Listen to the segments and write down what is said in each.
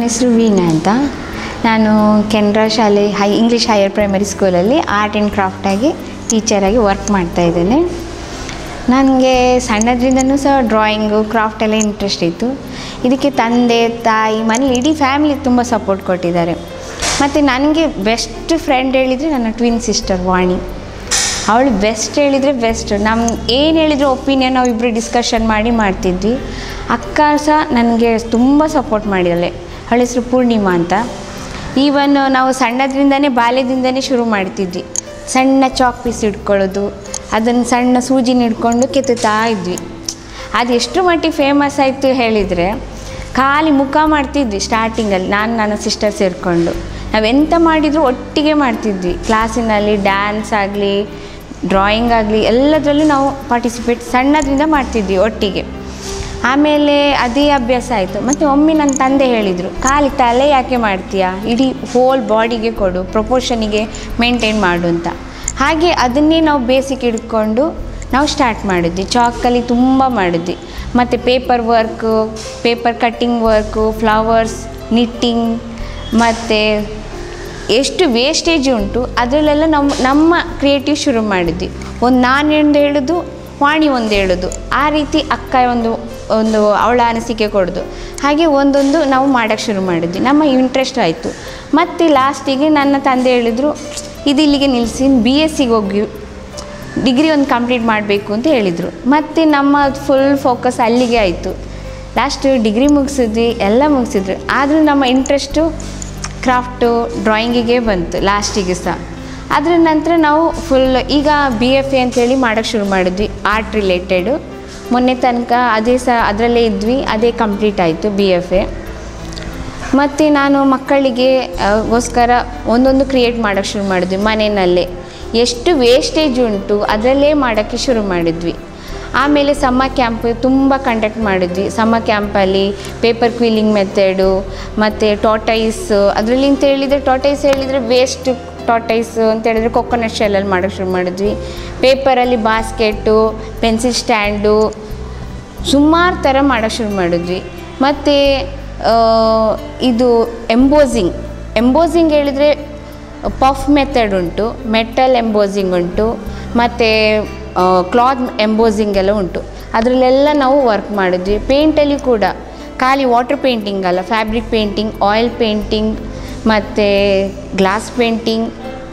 ಹೆಸರು ವೀಣಾ ಅಂತ ನಾನು ಕೆನರಾ ಶಾಲೆ ಹೈ ಇಂಗ್ಲೀಷ್ ಹೈಯರ್ ಪ್ರೈಮರಿ ಸ್ಕೂಲಲ್ಲಿ ಆರ್ಟ್ ಆ್ಯಂಡ್ ಕ್ರಾಫ್ಟಾಗಿ ಟೀಚರಾಗಿ ವರ್ಕ್ ಮಾಡ್ತಾ ಇದ್ದೇನೆ ನನಗೆ ಸಣ್ಣದ್ರಿಂದನೂ ಸಹ ಡ್ರಾಯಿಂಗು ಕ್ರಾಫ್ಟ್ ಎಲ್ಲ ಇಂಟ್ರೆಸ್ಟ್ ಇತ್ತು ಇದಕ್ಕೆ ತಂದೆ ತಾಯಿ ಮನೇಲಿ ಇಡೀ ಫ್ಯಾಮಿಲಿ ತುಂಬ ಸಪೋರ್ಟ್ ಕೊಟ್ಟಿದ್ದಾರೆ ಮತ್ತು ನನಗೆ ಬೆಸ್ಟ್ ಫ್ರೆಂಡ್ ಹೇಳಿದರೆ ನನ್ನ ಟ್ವಿನ್ ಸಿಸ್ಟರ್ ವಾಣಿ ಅವಳು ಬೆಸ್ಟ್ ಹೇಳಿದರೆ ಬೆಸ್ಟ್ ನಮ್ಮ ಏನು ಹೇಳಿದ್ರು ಒಪಿನಿಯನ್ ನಾವಿಬ್ಬರು ಡಿಸ್ಕಷನ್ ಮಾಡಿ ಮಾಡ್ತಿದ್ವಿ ಅಕ್ಕ ಸಹ ನನಗೆ ತುಂಬ ಸಪೋರ್ಟ್ ಮಾಡಿದ್ದಾಳೆ ಅವಳ ಹೆಸರು ಪೂರ್ಣಿಮಾ ಅಂತ ಈವನ್ ನಾವು ಸಣ್ಣದ್ರಿಂದನೇ ಬಾಲ್ಯದಿಂದನೇ ಶುರು ಮಾಡ್ತಿದ್ವಿ ಸಣ್ಣ ಚಾಕ್ ಪೀಸ್ ಇಟ್ಕೊಳ್ಳೋದು ಅದನ್ನು ಸಣ್ಣ ಸೂಜಿನ ಹಿಡ್ಕೊಂಡು ಕೆತ್ತುತ್ತಾ ಇದ್ವಿ ಅದು ಎಷ್ಟು ಮಟ್ಟಿಗೆ ಫೇಮಸ್ ಆಯಿತು ಹೇಳಿದರೆ ಖಾಲಿ ಮುಖ ಮಾಡ್ತಿದ್ವಿ ಸ್ಟಾರ್ಟಿಂಗಲ್ಲಿ ನಾನು ನನ್ನ ಸಿಸ್ಟರ್ ಸೇರಿಕೊಂಡು ನಾವೆಂತ ಮಾಡಿದರೂ ಒಟ್ಟಿಗೆ ಮಾಡ್ತಿದ್ವಿ ಕ್ಲಾಸಿನಲ್ಲಿ ಡ್ಯಾನ್ಸ್ ಆಗಲಿ ಡ್ರಾಯಿಂಗ್ ಆಗಲಿ ಎಲ್ಲದರಲ್ಲೂ ನಾವು ಪಾರ್ಟಿಸಿಪೇಟ್ ಸಣ್ಣದ್ರಿಂದ ಮಾಡ್ತಿದ್ವಿ ಒಟ್ಟಿಗೆ ಆಮೇಲೆ ಅದೇ ಅಭ್ಯಾಸ ಆಯಿತು ಮತ್ತು ಒಮ್ಮೆ ನನ್ನ ತಂದೆ ಹೇಳಿದರು ಖಾಲಿ ತಲೆ ಯಾಕೆ ಮಾಡ್ತೀಯಾ ಇಡೀ ಹೋಲ್ ಬಾಡಿಗೆ ಕೊಡು ಪ್ರಪೋರ್ಷನಿಗೆ ಮೇಂಟೈನ್ ಮಾಡು ಅಂತ ಹಾಗೆ ಅದನ್ನೇ ನಾವು ಬೇಸಿಕ್ ಹಿಡ್ಕೊಂಡು ನಾವು ಸ್ಟಾರ್ಟ್ ಮಾಡಿದ್ವಿ ಚಾಕಲ್ಲಿ ತುಂಬ ಮಾಡಿದ್ವಿ ಮತ್ತು paper work paper cutting work flowers knitting ಮತ್ತು ಎಷ್ಟು ವೇಸ್ಟೇಜ್ ಉಂಟು ಅದರಲ್ಲೆಲ್ಲ ನಮ್ಮ ನಮ್ಮ ಕ್ರಿಯೇಟಿವ್ ಶುರು ಮಾಡಿದ್ವಿ ಒಂದು ನಾನು ಒಂದು ಹೇಳೋದು ವಾಣಿ ಒಂದು ಹೇಳೋದು ಆ ರೀತಿ ಅಕ್ಕ ಒಂದು ಒಂದು ಅವಳ ಅನಿಸಿಕೆ ಕೊಡೋದು ಹಾಗೆ ಒಂದೊಂದು ನಾವು ಮಾಡೋಕ್ಕೆ ಶುರು ಮಾಡಿದ್ವಿ ನಮ್ಮ ಇಂಟ್ರೆಸ್ಟ್ ಆಯಿತು ಮತ್ತು ಲಾಸ್ಟಿಗೆ ನನ್ನ ತಂದೆ ಹೇಳಿದರು ಇದು ಇಲ್ಲಿಗೆ ನಿಲ್ಲಿಸಿ ಬಿ ಎಸ್ ಸಿಗೆ ಹೋಗಿ ಡಿಗ್ರಿ ಒಂದು ಕಂಪ್ಲೀಟ್ ಮಾಡಬೇಕು ಅಂತ ಹೇಳಿದರು ಮತ್ತು ನಮ್ಮ ಫುಲ್ ಫೋಕಸ್ ಅಲ್ಲಿಗೆ ಆಯಿತು ಲಾಸ್ಟ್ ಡಿಗ್ರಿ ಮುಗಿಸಿದ್ವಿ ಎಲ್ಲ ಮುಗಿಸಿದ್ರು ಆದರೂ ನಮ್ಮ ಇಂಟ್ರೆಸ್ಟು ಕ್ರಾಫ್ಟು ಡ್ರಾಯಿಂಗಿಗೆ ಬಂತು ಲಾಸ್ಟಿಗೆ ಸಹ ಅದ್ರ ನಂತರ ನಾವು ಫುಲ್ ಈಗ ಬಿ ಎಫ್ ಎ ಅಂತೇಳಿ ಮಾಡೋಕ್ಕೆ ಶುರು ಮಾಡಿದ್ವಿ ಆರ್ಟ್ ರಿಲೇಟೆಡು ಮೊನ್ನೆ ತನಕ ಅದೇ ಸಹ ಅದರಲ್ಲೇ ಇದ್ವಿ ಅದೇ ಕಂಪ್ಲೀಟ್ ಆಯಿತು ಬಿ ಎಫ್ ಎ ಮತ್ತು ನಾನು ಮಕ್ಕಳಿಗೆ ಆ, ಗೋಸ್ಕರ ಒಂದೊಂದು ಕ್ರಿಯೇಟ್ ಮಾಡೋಕ್ಕೆ ಶುರು ಮಾಡಿದ್ವಿ ಮನೆಯಲ್ಲೇ ಎಷ್ಟು ವೇಸ್ಟೇಜ್ ಉಂಟು ಅದರಲ್ಲೇ ಮಾಡೋಕ್ಕೆ ಶುರು ಮಾಡಿದ್ವಿ ಆಮೇಲೆ ಸಮ್ಮ ಕ್ಯಾಂಪ್ ತುಂಬ ಕಂಡಕ್ಟ್ ಮಾಡಿದ್ವಿ ಸಮ್ಮ ಕ್ಯಾಂಪಲ್ಲಿ ಪೇಪರ್ ಕ್ವೀಲಿಂಗ್ ಮೆಥಡು ಮತ್ತು ಟಾಟೈಸ್ ಅದರಲ್ಲಿ ಅಂತ ಹೇಳಿದರೆ ಟಾಟೈಸ್ ಹೇಳಿದರೆ ವೇಸ್ಟ್ ಟಾಟೈಸ್ ಅಂತ ಹೇಳಿದ್ರೆ ಕೊಕೊನಟ್ ಶೆಲ್ಲಲ್ಲಿ ಮಾಡೋಕ್ಕೆ ಶುರು ಮಾಡಿದ್ವಿ ಪೇಪರಲ್ಲಿ ಬಾಸ್ಕೆಟು ಪೆನ್ಸಿಲ್ ಸ್ಟ್ಯಾಂಡು ಸುಮಾರು ಥರ ಮಾಡೋಕ್ಕೆ ಶುರು ಮಾಡಿದ್ವಿ ಮತ್ತು ಇದು ಎಂಬೋಸಿಂಗ್ ಎಂಬೋಸಿಂಗ್ ಹೇಳಿದರೆ ಪಫ್ ಮೆಥಡ್ ಉಂಟು ಮೆಟಲ್ ಎಂಬೋಸಿಂಗ್ ಉಂಟು ಮತ್ತು ಕ್ಲಾತ್ ಎಂಬೋಸಿಂಗ್ ಎಲ್ಲ ಉಂಟು ಅದರಲ್ಲೆಲ್ಲ ನಾವು ವರ್ಕ್ ಮಾಡಿದ್ವಿ ಪೇಂಟಲ್ಲಿ ಕೂಡ ಖಾಲಿ ವಾಟರ್ ಪೇಂಟಿಂಗ್ ಅಲ್ಲ ಫ್ಯಾಬ್ರಿಕ್ ಪೇಂಟಿಂಗ್ ಆಯಿಲ್ ಪೇಂಟಿಂಗ್ ಮತ್ತು ಗ್ಲಾಸ್ ಪೇಂಟಿಂಗ್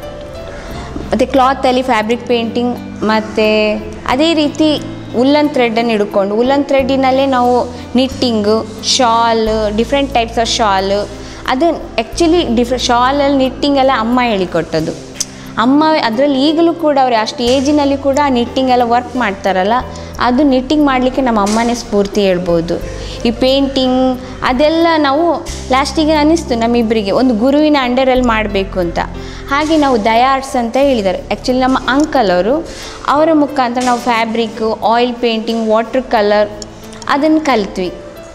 ಮತ್ತು ಕ್ಲಾತಲ್ಲಿ ಫ್ಯಾಬ್ರಿಕ್ ಪೇಂಟಿಂಗ್ ಮತ್ತು ಅದೇ ರೀತಿ ಉಲ್ಲನ್ ಥ್ರೆಡನ್ನು ಹಿಡ್ಕೊಂಡು ಉಲ್ಲನ್ ಥ್ರೆಡ್ಡಿನಲ್ಲೇ ನಾವು knitting shawl different types of shawl ಅದು ಆ್ಯಕ್ಚುಲಿ ಡಿಫ್ರೆ ಶಾಲಲ್ಲಿ ನಿಟ್ಟಿಂಗ್ ಎಲ್ಲ ಅಮ್ಮ ಹೇಳಿಕೊಟ್ಟದ್ದು ಅಮ್ಮ ಅದರಲ್ಲಿ ಈಗಲೂ ಕೂಡ ಅವ್ರು ಅಷ್ಟು ಏಜಿನಲ್ಲಿ ಕೂಡ ಆ ನಿಟ್ಟಿಂಗ್ ಎಲ್ಲ ವರ್ಕ್ ಮಾಡ್ತಾರಲ್ಲ ಅದು ನಿಟ್ಟಿಂಗ್ ಮಾಡಲಿಕ್ಕೆ ನಮ್ಮ ಅಮ್ಮನೇ ಸ್ಫೂರ್ತಿ ಹೇಳ್ಬೋದು ಈ ಪೇಂಟಿಂಗ್ ಅದೆಲ್ಲ ನಾವು ಲಾಸ್ಟಿಗೆ ಅನ್ನಿಸ್ತು ನಮ್ಮಿಬ್ಬರಿಗೆ ಒಂದು ಗುರುವಿನ ಅಂಡರಲ್ಲಿ ಮಾಡಬೇಕು ಅಂತ ಹಾಗೆ ನಾವು ದಯಾ ಆರ್ಟ್ಸ್ ಅಂತ ಹೇಳಿದ್ದಾರೆ ಆ್ಯಕ್ಚುಲಿ ನಮ್ಮ ಅಂಕಲ್ ಅವರು ಅವರ ಮುಖಾಂತರ ನಾವು fabric oil painting water colour ಅದನ್ನು ಕಲಿತ್ವಿ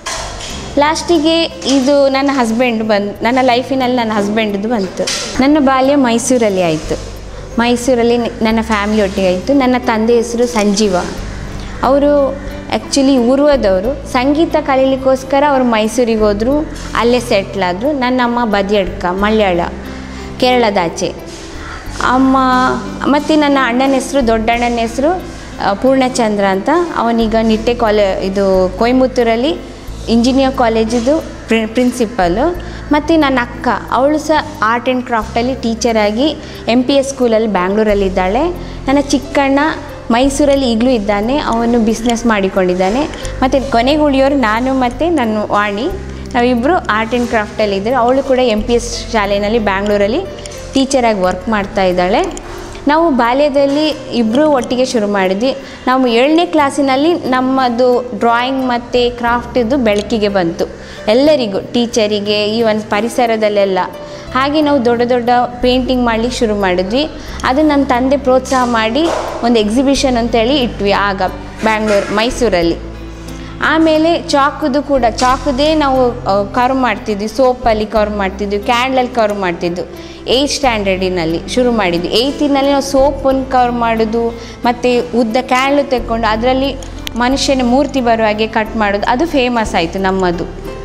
ಲಾಸ್ಟಿಗೆ ಇದು ನನ್ನ ಹಸ್ಬೆಂಡ್ ಬಂದು ನನ್ನ ಲೈಫಿನಲ್ಲಿ ನನ್ನ ಹಸ್ಬೆಂಡ್ದು ಬಂತು ನನ್ನ ಬಾಲ್ಯ ಮೈಸೂರಲ್ಲಿ ಆಯಿತು ಮೈಸೂರಲ್ಲಿ ನ- ನನ್ನ ಫ್ಯಾಮಿಲಿ ಒಟ್ಟಿಗೆ ಆಯಿತು ನನ್ನ ತಂದೆ ಹೆಸರು ಸಂಜೀವ ಅವರು ಆ್ಯಕ್ಚುಲಿ ಊರ್ವದವರು ಸಂಗೀತ ಕಲೀಲಿಕ್ಕೋಸ್ಕರ ಅವರು ಮೈಸೂರಿಗೆ ಹೋದರು ಅಲ್ಲೇ ಸೆಟ್ಲ್ ಆದರು ನನ್ನ ಅಮ್ಮ ಬದಿಯಡ್ಕ ಮಲಯಾಳ ಕೇರಳದಾಚೆ ಅಮ್ಮ ಮತ್ತು ನನ್ನ ಅಣ್ಣನ ಹೆಸರು ದೊಡ್ಡಣ್ಣನ ಹೆಸರು ಆ, ಪೂರ್ಣಚಂದ್ರ ಅಂತ ಅವನೀಗ ನಿಟ್ಟೆ ಕಾಲೇ ಇದು ಕೊಯಂಬತ್ತೂರಲ್ಲಿ ಇಂಜಿನಿಯರ್ ಕಾಲೇಜಿದು ಪ್ರಿ ಪ್ರಿನ್ಸಿಪಲ್ಲು ಮತ್ತು ನನ್ನ ಅಕ್ಕ ಅವಳು ಸಹ ಆರ್ಟ್ ಆ್ಯಂಡ್ ಕ್ರಾಫ್ಟಲ್ಲಿ ಟೀಚರಾಗಿ ಎಮ್ ಪಿ ಎಸ್ ಸ್ಕೂಲಲ್ಲಿ ಬ್ಯಾಂಗ್ಳೂರಲ್ಲಿದ್ದಾಳೆ ನನ್ನ ಚಿಕ್ಕಣ್ಣ ಮೈಸೂರಲ್ಲಿ ಈಗಲೂ ಇದ್ದಾನೆ ಅವನು ಬಿಸ್ನೆಸ್ ಮಾಡಿಕೊಂಡಿದ್ದಾನೆ ಮತ್ತು ಕೊನೆಗೆ ಉಳಿಯೋರು ನಾನು ಮತ್ತು ನನ್ನ ವಾಣಿ ನಾವಿಬ್ಬರು ಆರ್ಟ್ ಆ್ಯಂಡ್ ಕ್ರಾಫ್ಟಲ್ಲಿ ಇದ್ದರು ಅವಳು ಕೂಡ ಎಮ್ ಪಿ ಎಸ್ ಶಾಲೆಯಲ್ಲಿ ಬ್ಯಾಂಗ್ಳೂರಲ್ಲಿ ಟೀಚರಾಗಿ ವರ್ಕ್ ಮಾಡ್ತಾ ಇದ್ದಾಳೆ ನಾವು ಬಾಲ್ಯದಲ್ಲಿ ಇಬ್ಬರು ಒಟ್ಟಿಗೆ ಶುರು ಮಾಡಿದ್ವಿ ನಾವು ಏಳನೇ ಕ್ಲಾಸಿನಲ್ಲಿ ನಮ್ಮದು ಡ್ರಾಯಿಂಗ್ ಮತ್ತು ಕ್ರಾಫ್ಟಿದ್ದು ಬೆಳಕಿಗೆ ಬಂತು ಎಲ್ಲರಿಗೂ ಟೀಚರಿಗೆ ಈ ಒಂದು ಪರಿಸರದಲ್ಲೆಲ್ಲ ಹಾಗೆ ನಾವು ದೊಡ್ಡ ದೊಡ್ಡ ಪೇಂಟಿಂಗ್ ಮಾಡಲಿಕ್ಕೆ ಶುರು ಮಾಡಿದ್ವಿ ಅದು ನನ್ನ ತಂದೆ ಪ್ರೋತ್ಸಾಹ ಮಾಡಿ ಒಂದು ಎಕ್ಸಿಬಿಷನ್ ಅಂತೇಳಿ ಇಟ್ವಿ ಆಗ ಬ್ಯಾಂಗ್ಳೂರು ಮೈಸೂರಲ್ಲಿ ಆಮೇಲೆ ಚಾಕುದು ಕೂಡ ಚಾಕುದೇ ನಾವು ಕರ್ವ್ ಮಾಡ್ತಿದ್ವಿ ಸೋಪಲ್ಲಿ ಕರ್ವ್ ಮಾಡ್ತಿದ್ವಿ ಕ್ಯಾಂಡ್ಲಲ್ಲಿ ಕರ್ವ್ ಮಾಡ್ತಿದ್ವಿ ಏಯ್ತ್ ಸ್ಟ್ಯಾಂಡರ್ಡಿನಲ್ಲಿ ಶುರು ಮಾಡಿದ್ವಿ ಏಯ್ತಿನಲ್ಲಿ ನಾವು ಸೋಪನ್ನು ಕರ್ವ್ ಮಾಡೋದು ಮತ್ತು ಉದ್ದ ಕ್ಯಾಂಡ್ಲು ತೆಕ್ಕೊಂಡು ಅದರಲ್ಲಿ ಮನುಷ್ಯನ ಮೂರ್ತಿ ಬರುವ ಹಾಗೆ ಕಟ್ ಮಾಡೋದು ಅದು ಫೇಮಸ್ ಆಯಿತು ನಮ್ಮದು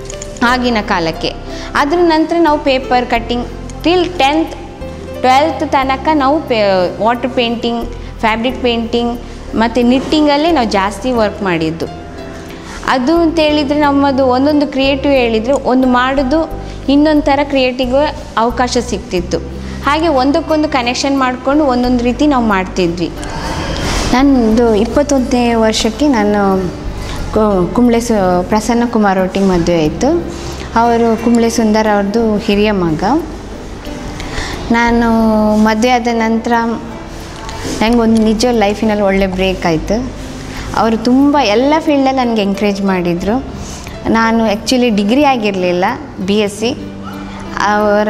ಆಗಿನ ಕಾಲಕ್ಕೆ ಅದ್ರ ನಂತರ ನಾವು paper cutting till tenth twelfth ತನಕ ನಾವು ಪೇ ವಾಟರ್ ಪೇಂಟಿಂಗ್ ಫ್ಯಾಬ್ರಿಕ್ ಪೇಂಟಿಂಗ್ ಮತ್ತು ನಿಟ್ಟಿಂಗಲ್ಲೇ ನಾವು ಜಾಸ್ತಿ ವರ್ಕ್ ಮಾಡಿದ್ದು ಅದು ಅಂತ ಹೇಳಿದರೆ ನಮ್ಮದು ಒಂದೊಂದು ಕ್ರಿಯೇಟಿವ್ ಹೇಳಿದರೆ ಒಂದು ಮಾಡೋದು ಇನ್ನೊಂದು ಥರ ಕ್ರಿಯೇಟಿವ್ ಅವಕಾಶ ಸಿಗ್ತಿತ್ತು ಹಾಗೆ ಒಂದಕ್ಕೊಂದು ಕನೆಕ್ಷನ್ ಮಾಡಿಕೊಂಡು ಒಂದೊಂದು ರೀತಿ ನಾವು ಮಾಡ್ತಿದ್ವಿ ನಂದು ಇಪ್ಪತ್ತೊಂದನೇ ವರ್ಷಕ್ಕೆ ನಾನು ಕು- ಕುಂಬ್ಳೆ ಸು ಪ್ರಸನ್ನ ಕುಮಾರ್ ಒಟ್ಟಿಗೆ ಮದುವೆ ಆಯಿತು ಅವರು ಕುಂಬ್ಳೆ ಸುಂದರ್ ಅವ್ರದ್ದು ಹಿರಿಯ ಮಗ ನಾನು ಮದುವೆ ಆದ ನಂತರ ನನಗೊಂದು ನಿಜ ಲೈಫಿನಲ್ಲಿ ಒಳ್ಳೆ ಬ್ರೇಕ್ ಆಯಿತು ಅವರು ತುಂಬ ಎಲ್ಲ ಫೀಲ್ಡಲ್ಲಿ ನನಗೆ ಎಂಕರೇಜ್ ಮಾಡಿದರು ನಾನು ಆ್ಯಕ್ಚುಲಿ ಡಿಗ್ರಿ ಆಗಿರಲಿಲ್ಲ ಬಿ ಎಸ್ ಸಿ ಅವರ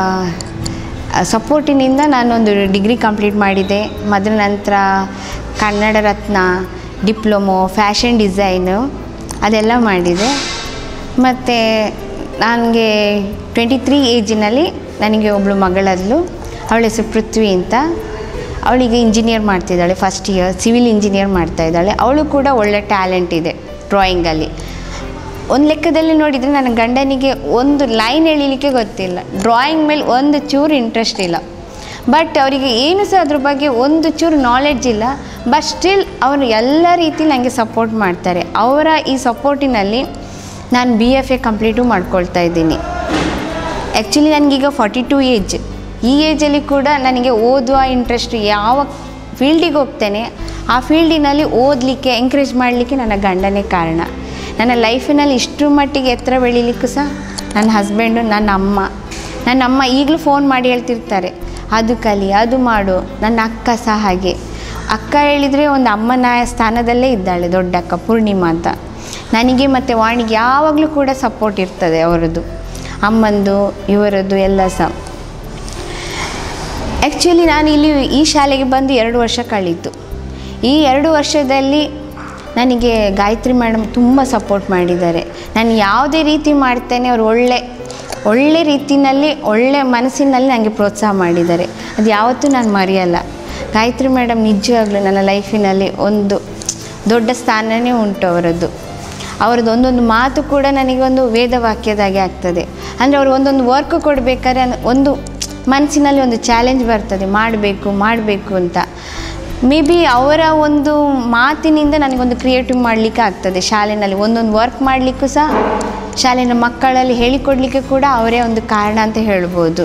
ಸಪೋರ್ಟಿನಿಂದ ನಾನೊಂದು ಡಿಗ್ರಿ ಕಂಪ್ಲೀಟ್ ಮಾಡಿದೆ ಮದ್ರ ನಂತರ Kannada Ratna diploma fashion design ಅದೆಲ್ಲ ಮಾಡಿದೆ ಮತ್ತು ನನಗೆ ಟ್ವೆಂಟಿ ತ್ರೀ ಏಜಿನಲ್ಲಿ ನನಗೆ ಒಬ್ಬಳು ಮಗಳದ್ಲು ಅವಳ ಹೆಸರು ಪೃಥ್ವಿ ಅಂತ ಅವಳಿಗೆ ಇಂಜಿನಿಯರ್ ಮಾಡ್ತಿದ್ದಾಳೆ ಫಸ್ಟ್ ಇಯರ್ ಸಿವಿಲ್ ಇಂಜಿನಿಯರ್ ಮಾಡ್ತಾ ಇದ್ದಾಳೆ ಅವಳು ಕೂಡ ಒಳ್ಳೆ ಟ್ಯಾಲೆಂಟ್ ಇದೆ ಡ್ರಾಯಿಂಗಲ್ಲಿ ಒಂದು ಲೆಕ್ಕದಲ್ಲಿ ನೋಡಿದರೆ ನನ್ನ ಗಂಡನಿಗೆ ಒಂದು ಲೈನ್ ಎಳಿಲಿಕ್ಕೆ ಗೊತ್ತಿಲ್ಲ ಡ್ರಾಯಿಂಗ್ ಮೇಲೆ ಒಂದು ಚೂರು ಇಂಟ್ರೆಸ್ಟ್ ಇಲ್ಲ ಬಟ್ ಅವರಿಗೆ ಏನು ಸಹ ಅದ್ರ ಬಗ್ಗೆ ಒಂದು ಚೂರು ನಾಲೆಡ್ಜ್ ಇಲ್ಲ ಬಟ್ ಸ್ಟಿಲ್ ಅವರು ಎಲ್ಲ ರೀತಿ ನನಗೆ ಸಪೋರ್ಟ್ ಮಾಡ್ತಾರೆ ಅವರ ಈ ಸಪೋರ್ಟಿನಲ್ಲಿ ನಾನು ಬಿ ಎಫ್ ಎ ಕಂಪ್ಲೀಟು ಮಾಡ್ಕೊಳ್ತಾ ಇದ್ದೀನಿ ಆ್ಯಕ್ಚುಲಿ ನನಗೀಗ ಫಾರ್ಟಿ ಟು ಏಜ್ ಈ ಏಜಲ್ಲಿ ಕೂಡ ನನಗೆ ಓದುವ ಇಂಟ್ರೆಸ್ಟ್ ಯಾವ ಫೀಲ್ಡಿಗೆ ಹೋಗ್ತೇನೆ ಆ ಫೀಲ್ಡಿನಲ್ಲಿ ಓದಲಿಕ್ಕೆ ಎಂಕರೇಜ್ ಮಾಡಲಿಕ್ಕೆ ನನ್ನ ಗಂಡನೇ ಕಾರಣ ನನ್ನ ಲೈಫಿನಲ್ಲಿ ಇಷ್ಟರ ಮಟ್ಟಿಗೆ ಎತ್ತರ ಬೆಳೀಲಿಕ್ಕೂ ಸಹ ನನ್ನ ಹಸ್ಬೆಂಡು ನನ್ನ ಅಮ್ಮ ನನ್ನ ಅಮ್ಮ ಈಗಲೂ ಫೋನ್ ಮಾಡಿ ಹೇಳ್ತಿರ್ತಾರೆ ಅದು ಕಲಿ ಅದು ಮಾಡು ನನ್ನ ಅಕ್ಕ ಸಹ ಹಾಗೆ ಅಕ್ಕ ಹೇಳಿದರೆ ಒಂದು ಅಮ್ಮನ ಸ್ಥಾನದಲ್ಲೇ ಇದ್ದಾಳೆ ದೊಡ್ಡ ಅಕ್ಕ ಪೂರ್ಣಿಮಾ ಅಂತ ನನಗೆ ಮತ್ತು ವಾಣಿಗೆ ಯಾವಾಗಲೂ ಕೂಡ ಸಪೋರ್ಟ್ ಇರ್ತದೆ ಅವರದ್ದು ಅಮ್ಮಂದು ಇವರದ್ದು ಎಲ್ಲ ಸಹ ಆ್ಯಕ್ಚುಲಿ ನಾನು ಇಲ್ಲಿ ಈ ಶಾಲೆಗೆ ಬಂದು ಎರಡು ವರ್ಷ ಕಳೀತು ಈ ಎರಡು ವರ್ಷದಲ್ಲಿ ನನಗೆ ಗಾಯತ್ರಿ ಮೇಡಮ್ ತುಂಬ ಸಪೋರ್ಟ್ ಮಾಡಿದ್ದಾರೆ ನಾನು ಯಾವುದೇ ರೀತಿ ಮಾಡ್ತೇನೆ ಅವರು ಒಳ್ಳೆ ಒಳ್ಳೆ ರೀತಿಯಲ್ಲಿ ಒಳ್ಳೆ ಮನಸ್ಸಿನಲ್ಲಿ ನನಗೆ ಪ್ರೋತ್ಸಾಹ ಮಾಡಿದ್ದಾರೆ ಅದು ಯಾವತ್ತೂ ನಾನು ಮರೆಯಲ್ಲ ಗಾಯತ್ರಿ ಮೇಡಮ್ ನಿಜವಾಗ್ಲೂ ನನ್ನ ಲೈಫಿನಲ್ಲಿ ಒಂದು ದೊಡ್ಡ ಸ್ಥಾನವೇ ಉಂಟು ಅವರದ್ದು ಅವರದ್ದು ಒಂದೊಂದು ಮಾತು ಕೂಡ ನನಗೆ ಒಂದು ವೇದವಾಕ್ಯದಾಗೆ ಆಗ್ತದೆ ಅಂದರೆ ಅವರು ಒಂದೊಂದು ವರ್ಕ್ ಕೊಡಬೇಕಾದ್ರೆ ಒಂದು ಮನಸ್ಸಿನಲ್ಲಿ ಒಂದು ಚಾಲೆಂಜ್ ಬರ್ತದೆ ಮಾಡಬೇಕು ಮಾಡಬೇಕು ಅಂತ ಮೇ ಬಿ ಅವರ ಒಂದು ಮಾತಿನಿಂದ ನನಗೊಂದು ಕ್ರಿಯೇಟಿವ್ ಮಾಡಲಿಕ್ಕೆ ಆಗ್ತದೆ ಶಾಲೆಯಲ್ಲಿ ಒಂದೊಂದು ವರ್ಕ್ ಮಾಡಲಿಕ್ಕೂ ಸಹ ಶಾಲೆಯ ಮಕ್ಕಳಲ್ಲಿ ಹೇಳಿಕೊಡಲಿಕ್ಕೆ ಕೂಡ ಅವರೇ ಒಂದು ಕಾರಣ ಅಂತ ಹೇಳ್ಬೋದು